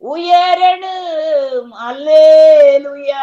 உயரணும் அல்லேலுயா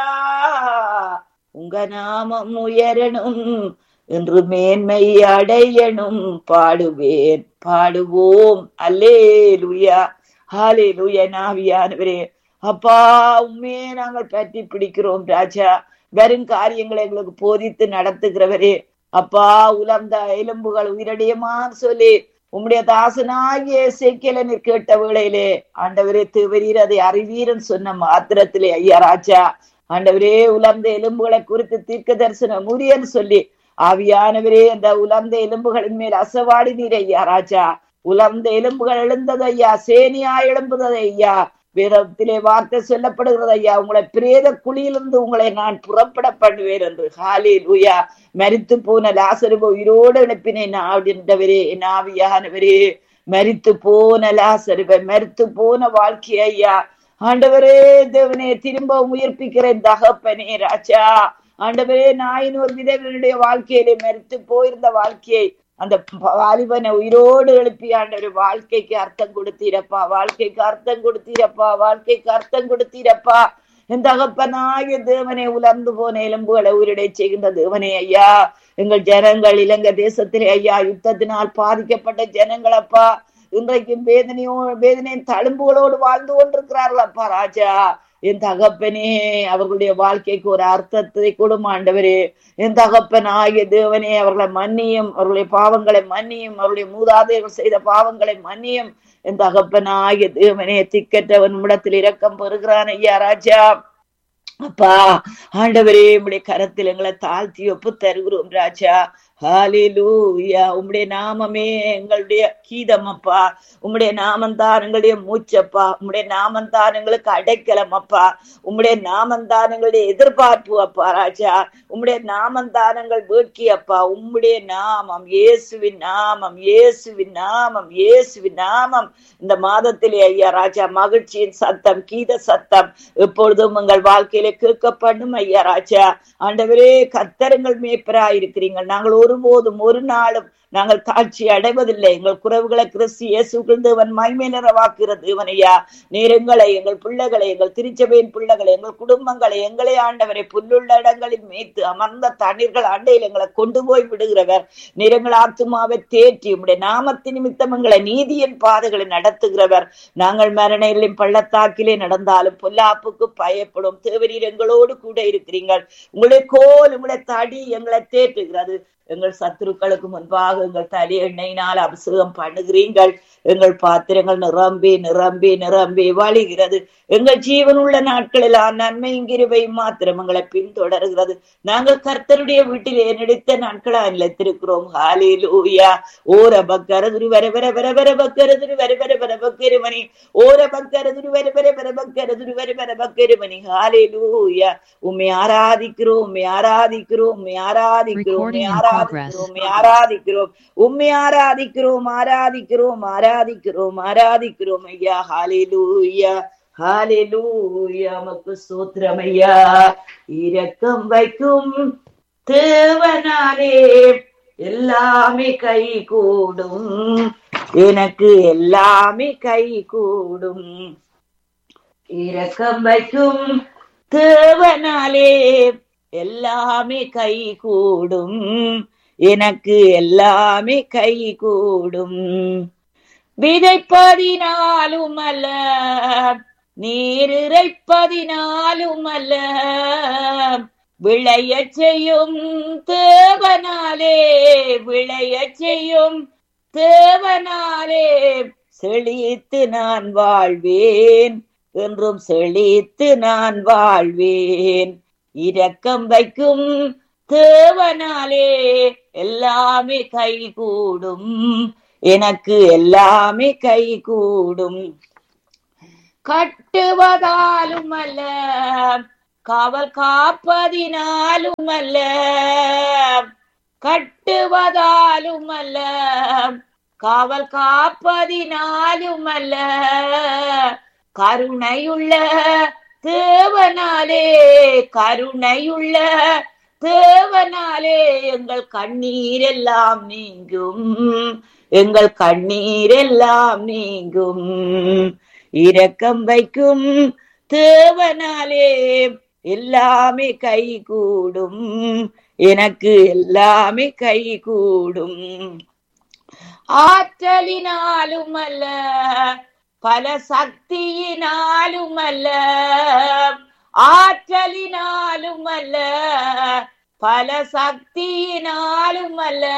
உங்க நாமம் உயரணும் என்று மேன்மை அடையணும் பாடுவேன் பாடுவோம் அல்லேலுயா ஹalleluya நாவியானவரே அப்பா உண்மையே நாங்கள் பற்றி பிடிக்கிறோம் ராஜா வெறும் காரியங்களை எங்களுக்கு போதித்து நடத்துகிறவரே அப்பா உலர்ந்த எலும்புகள் உயிரடியமான்னு சொல்லி உம்முடைய தாசனாகிய இசைக்கல கேட்ட வேளையிலே ஆண்டவரே திருவரீர் அதை அறிவீரன் சொன்ன மாத்திரத்திலே ஐயா ராஜா ஆண்டவரே உலர்ந்த எலும்புகளை குறித்து தீர்க்க தரிசனம் முரியன்னு சொல்லி ஆவியானவரே அந்த உலர்ந்த எலும்புகளின் மேல் அசவாடி நீர் ஐயா ராஜா உலர்ந்த எலும்புகள் எழுந்தது ஐயா சேனியா எழும்புவது ஐயா வேதத்திலே வார்த்தை சொல்லப்படுகிறது ஐயா உங்களை பிரேத குழியிலிருந்து உங்களை நான் புறப்பட பண்ணுவேன் என்று ஹாலி லூயா மரித்து போன லாசருவ உயிரோடு எழுப்பினேன் ஆவின்றவரே என் ஆவியானவரே மரித்து போன லாசருவை மரித்து போன வாழ்க்கை ஐயா ஆண்டவரே தேவனே திரும்ப உயிர்ப்பிக்கிறேன் தகப்பனே ராஜா ஆண்டவரே நாயின் ஒரு விதவனுடைய வாழ்க்கையிலே மரித்து போயிருந்த வாழ்க்கையை அந்த வாலிபனை உயிரோடு எழுப்பி ஆண்டவர் வாழ்க்கைக்கு அர்த்தம் கொடுத்தீரப்பா வாழ்க்கைக்கு அர்த்தம் கொடுத்தீரப்பா வாழ்க்கைக்கு அர்த்தம் கொடுத்தீரப்பா என் தகப்பனாகிய தேவனே உலர்ந்து போன எலும்புகளை உயிரிடை செய்கின்ற தேவனே ஐயா எங்கள் ஜனங்கள் இலங்கை தேசத்திலே ஐயா யுத்தத்தினால் பாதிக்கப்பட்ட ஜனங்களப்பா இன்றைக்கும் வேதனையோ வேதனையின் தழும்புகளோடு வாழ்ந்து கொண்டிருக்கிறார்கள் அப்பா ராஜா என் தகப்பனே அவர்களுடைய வாழ்க்கைக்கு ஒரு அர்த்தத்தை கொடுமா ஆண்டவரே என் தகப்பன் ஆகிய தேவனே அவர்களை மன்னியும் அவர்களுடைய பாவங்களை மன்னியும் அவருடைய மூதாதையர்கள் செய்த பாவங்களை மன்னியும் என் தகப்பன் ஆகிய தேவனே திக்கற்றவன் இடத்தில் இரக்கம் பெறுகிறான் ஐயா ராஜா அப்பா ஆண்டவரே உம்முடைய கரத்தில் எங்களை தாழ்த்தி ஒப்பு தருகிறோம் ராஜா ஹாலிலூயா உம்முடைய நாமமே எங்களுடைய கீதம் அப்பா உம்முடைய நாமந்தான் எங்களுடைய மூச்சப்பா உம்முடைய நாமந்தான் எங்களுக்கு அடைக்கலம் அப்பா உம்முடைய நாமந்தான் எங்களுடைய எதிர்பார்ப்பு அப்பா ராஜா உம்முடைய நாமந்தான் எங்கள் வேட்கி அப்பா உம்முடைய நாமம் இயேசுவின் நாமம் இயேசுவின் நாமம் இயேசுவின் நாமம் இந்த மாதத்திலே ஐயா ராஜா மகிழ்ச்சியின் சத்தம் கீத சத்தம் எப்பொழுதும் உங்கள் வாழ்க்கையில கேட்கப்படும் ஐயா ராஜா ஆண்டவரே கத்தரங்கள் மேப்பரா இருக்கிறீங்க நாங்கள் ஒருபோதும் ஒரு நாளும் நாங்கள் தாட்சி அடைவதில்லை எங்கள் குறவுகளை கிறிஸ்து இயேசுக்கள் தேவன் மைமை நிறவாக்குகிற தேவனையா நேரங்களை எங்கள் பிள்ளைகளை எங்கள் திருச்சபையின் பிள்ளைகளை எங்கள் குடும்பங்களை எங்களை ஆண்டவரை புல்லுள்ள இடங்களில் மேய்த்து அமர்ந்த தண்ணீர்கள் அண்டையில் எங்களை கொண்டு போய் விடுகிறவர் நிறங்கள் ஆத்துமாவை தேற்றி உடைய நாமத்து நிமித்தம் எங்களை நீதியின் பாதைகளை நடத்துகிறவர் நாங்கள் மரணையிலும் பள்ளத்தாக்கிலே நடந்தாலும் பொல்லாப்புக்கு பயப்படும் தேவரீர் எங்களோடு கூட இருக்கிறீர்கள் உங்களுடைய கோல் உங்களுடைய தடி எங்களை தேற்றுகிறது எங்கள் சத்துருக்களுக்கு முன்பாக எங்கள் தலி எண்ணெயினால் அபிஷேகம் பண்ணுகிறீங்கள் எங்கள் பாத்திரங்கள் நிரம்பி நிரம்பி நிரம்பி வழிகிறது எங்கள் ஜீவனுள்ள நாட்களில் நன்மை கிருவை மாத்திரம் எங்களை பின்தொடர்கிறது நாங்கள் கர்த்தருடைய வீட்டிலே நடித்த நாட்களா நிலைத்திருக்கிறோம் ஹாலி லூயா ஓர பக்கரதுரு வர வர வர வர பக்கரதுரு வர வர வர பக்கருமணி ஓர பக்கரதுரு வர வர வர பக்கரதுரு வர வர பக்கருமணி ஹாலி லூயா உண்மை ஆராதிக்கிறோம் உண்மை ஆராதிக்கிறோம் உண்மை ஆராதிக்கிறோம் உண்மை ஆராதிக்கிறோம் உண்மை ஆராதிக்கிறோம் உண்மை ஆராதிக்கிறோம் ஆராதிக்கிறோம் ஆராதிக்கிறோம் ஆராதிக்கிறோம் ஐயா ஹாலி லூயா ஹாலிலூயா மக்கு சூத்திரம் ஐயா இரக்கம் வைக்கும் தேவனாலே எல்லாமே கை கூடும் எனக்கு எல்லாமே கை கூடும் இரக்கம் வைக்கும் தேவனாலே எல்லாமே கை கூடும் எனக்கு எல்லாமே கை கூடும் விதைப்பதினாலும் அல்ல நீர் இறைப்பதினாலும் அல்ல விளைய செய்யும் தேவனாலே விளைய செய்யும் தேவனாலே செழித்து நான் வாழ்வேன் என்றும் செழித்து நான் வாழ்வேன் இரக்கம் வைக்கும் தேவனாலே எல்லாமே கைகூடும் எனக்கு எல்லாமே கைகூடும் கட்டுவதாலும் அல்ல காவல் காப்பதினாலும் அல்ல கட்டுவதாலும் அல்ல காவல் காப்பதினாலும் அல்ல கருணையுள்ள தேவனாலே கருணையுள்ள தேவனாலே எங்கள் கண்ணீர் எல்லாம் நீங்கும் எங்கள் கண்ணீர் எல்லாம் நீங்கும் இரக்கம் வைக்கும் தேவனாலே எல்லாமே கை கூடும் எனக்கு எல்லாமே கை கூடும் ஆற்றலினாலும் அல்ல பல சக்தியினாலும் அல்ல ஆற்றலினாலும் அல்ல பல சக்தியினாலும் அல்ல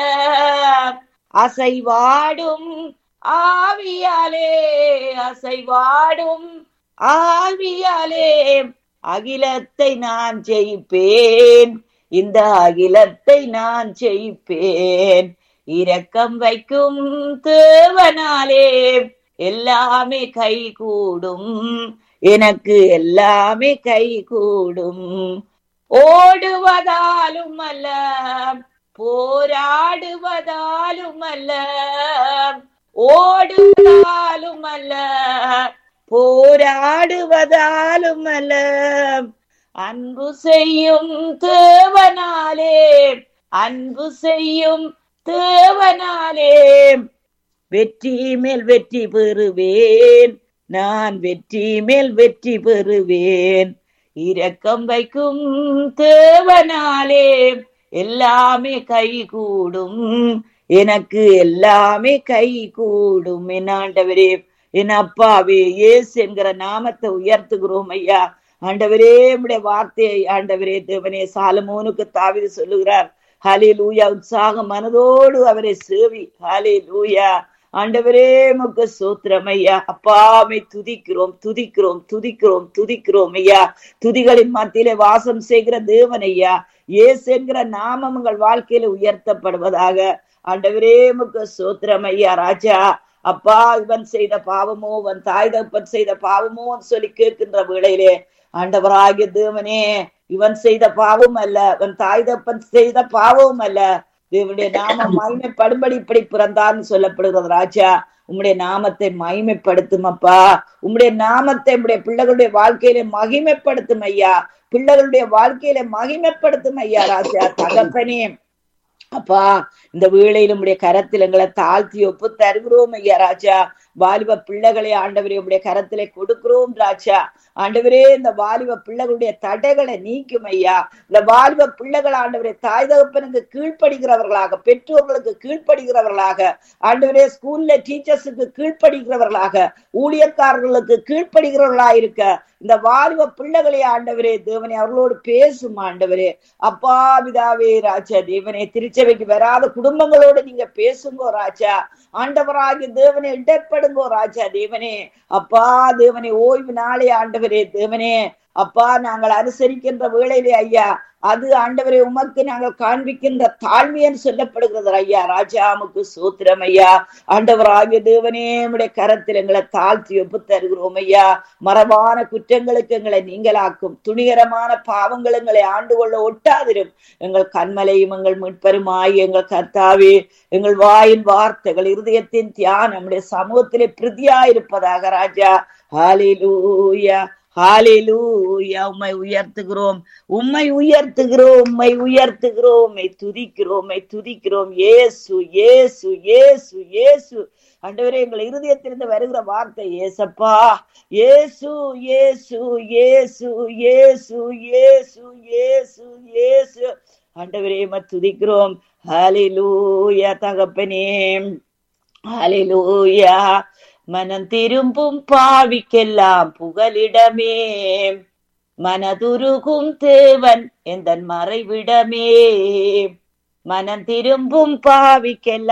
அசைவாடும் ஆவியாலே அசைவாடும் ஆவியாலே அகிலத்தை நான் ஜெயிப்பேன் இந்த அகிலத்தை நான் ஜெயிப்பேன் இரக்கம் வைக்கும் தேவனாலே எல்லாமே கை கூடும் எனக்கு எல்லாமே கை கூடும் ஓடுவதாலும் அல்ல போராடுவதாலும் அல்ல ஓடுவதாலும் அல்ல போராடுவதாலும் அல்ல அன்பு செய்யும் தேவனாலே அன்பு செய்யும் தேவனாலே வெற்றி மேல் வெற்றி பெறுவேன் நான் வெற்றி மேல் வெற்றி பெறுவேன் இரக்கம் வைக்கும் தேவனாலே எல்லாமே கை கூடும் எனக்கு எல்லாமே கை கூடும் என் ஆண்டவரே என் அப்பாவே இயேசு என்கிற நாமத்தை உயர்த்துகிறோம் ஐயா ஆண்டவரே உடைய வார்த்தையை ஆண்டவரே தேவனே சாலமோனுக்கு தாவிது சொல்லுகிறார் ஹலே லூயா உற்சாக மனதோடு அவரை சேவி ஹலே லூயா ஆண்டவரே முக்க சோத்திரம் ஐயா அப்பாமை துதிக்கிறோம் துதிக்கிறோம் துதிக்கிறோம் துதிக்கிறோம் ஐயா துதிகளின் மத்தியிலே வாசம் செய்கிற தேவன் ஐயா ஏசு என்கிற நாமம் உங்கள் வாழ்க்கையில உயர்த்தப்படுவதாக ஆண்டவரே முக்க சோத்திரம் ஐயா ராஜா அப்பா இவன் செய்த பாவமோ இவன் தாய் தப்பன் செய்த பாவமோ சொல்லி கேட்கின்ற வேளையிலே ஆண்டவராகிய தேவனே இவன் செய்த பாவம் அல்ல இவன் தாய் தப்பன் செய்த பாவம் அல்ல தேவனுடைய நாமம் மகிமைப்படும்படி இப்படி பிறந்தான்னு சொல்லப்படுகிறது ராஜா உம்முடைய நாமத்தை மகிமைப்படுத்தும் அப்பா உம்முடைய நாமத்தை உம்முடைய பிள்ளைகளுடைய வாழ்க்கையில மகிமைப்படுத்தும் ஐயா பிள்ளைகளுடைய வாழ்க்கையில மகிமைப்படுத்தும் ஐயா ராஜா தகப்பனே அப்பா இந்த வேளையில் உடைய கரத்தில் எங்களை தாழ்த்தி ஒப்பு தருகிறோம் ஐயா ராஜா வாலிப பிள்ளைகளை ஆண்டவரே உடைய கரத்திலே கொடுக்கிறோம் ராஜா ஆண்டவரே இந்த வாலிப பிள்ளைகளுடைய தடைகளை நீக்கும் ஐயா இந்த வாலிப பிள்ளைகள் ஆண்டவரே தாய் தகப்பனுக்கு கீழ்ப்படுகிறவர்களாக பெற்றோர்களுக்கு கீழ்ப்படுகிறவர்களாக ஆண்டவரே ஸ்கூல்ல டீச்சர்ஸுக்கு கீழ்ப்படுகிறவர்களாக ஊழியக்காரர்களுக்கு கீழ்ப்படுகிறவர்களா இருக்க இந்த வாலிப பிள்ளைகளை ஆண்டவரே தேவனே அவர்களோடு பேசும் ஆண்டவரே அப்பா பிதாவே ராஜா தேவனே திருச்சபைக்கு வராத குடும்பங்களோடு நீங்க பேசுங்கோ ராஜா ஆண்டவராகிய தேவனே இடப்படுங்கோ ராஜா தேவனே அப்பா தேவனே ஓய்வு நாளே ஆண்டவரே தேவனே அப்பா நாங்கள் அனுசரிக்கின்ற வேளையிலே ஐயா அது ஆண்டவரை உமக்கு நாங்கள் காண்பிக்கின்ற தாழ்மை என்று சொல்லப்படுகிறது ஐயா ராஜாமுக்கு சூத்திரம் ஐயா ஆண்டவராகிய தேவனே உடைய கரத்தில் எங்களை தாழ்த்தி ஒப்பு தருகிறோம் ஐயா மரபான குற்றங்களுக்கு எங்களை நீங்களாக்கும் துணிகரமான பாவங்கள் எங்களை ஆண்டு கொள்ள ஒட்டாதிரும் எங்கள் கண்மலையும் எங்கள் மீட்பருமாய் எங்கள் கர்த்தாவே எங்கள் வாயின் வார்த்தைகள் இருதயத்தின் தியானம் நம்முடைய சமூகத்திலே பிரதியாயிருப்பதாக ராஜா ஹாலிலூயா ஹாலிலூயா உம்மை உயர்த்துகிறோம் உம்மை உயர்த்துகிறோம் உம்மை உயர்த்துகிறோம் உம்மை துதிக்கிறோம் உம்மை துதிக்கிறோம் ஏசு ஏசு ஏசு ஏசு ஆண்டவரே எங்கள் இருதயத்திலிருந்து வருகிற வார்த்தை ஏசப்பா ஏசு ஏசு ஏசு ஏசு ஏசு ஏசு ஏசு ஆண்டவரே துதிக்கிறோம் ஹாலிலூயா தகப்பனே ஹாலிலூயா மனம் திரும்பும் பாவிக்கெல்லாம் புகலிடமே மனதுருகும் தேவன் எந்த மறைவிடமே மனம் திரும்பும் பாவிக்கெல்லாம்